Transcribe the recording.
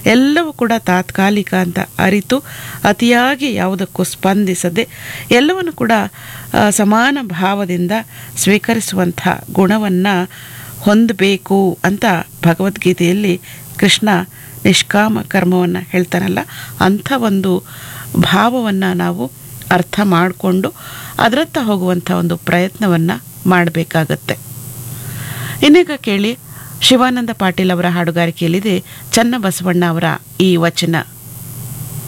ಎಲ್ಲವೂ ಕೂಡ ತಾತ್ಕಾಲಿಕ ಅಂತ ಅರಿತು ಅತಿಯಾಗಿ ಯಾವುದಕ್ಕೂ ಸ್ಪಂದಿಸದೆ ಎಲ್ಲವನ್ನು ಕೂಡ ಆ, ಸಮಾನ ಭಾವದಿಂದ ಸ್ವೀಕರಿಸುವಂಥ ಗುಣವನ್ನು ಹೊಂದಬೇಕು ಅಂತ ಭಗವದ್ಗೀತೆಯಲ್ಲಿ ಕೃಷ್ಣ ನಿಷ್ಕಾಮ ಕರ್ಮವನ್ನು ಹೇಳ್ತಾನಲ್ಲ ಅಂಥ ಒಂದು ಭಾವವನ್ನು ನಾವು ಅರ್ಥ ಮಾಡಿಕೊಂಡು ಅದರತ್ತ ಹೋಗುವಂಥ ಒಂದು ಪ್ರಯತ್ನವನ್ನು ಮಾಡಬೇಕಾಗತ್ತೆ ಇನ್ನೀಗ ಕೇಳಿ ಶಿವಾನಂದ ಪಾಟೀಲ್ ಅವರ ಹಾಡುಗಾರಿಕೆಯಲ್ಲಿದೆ ಚನ್ನಬಸವಣ್ಣ ಅವರ ಈ ವಚನ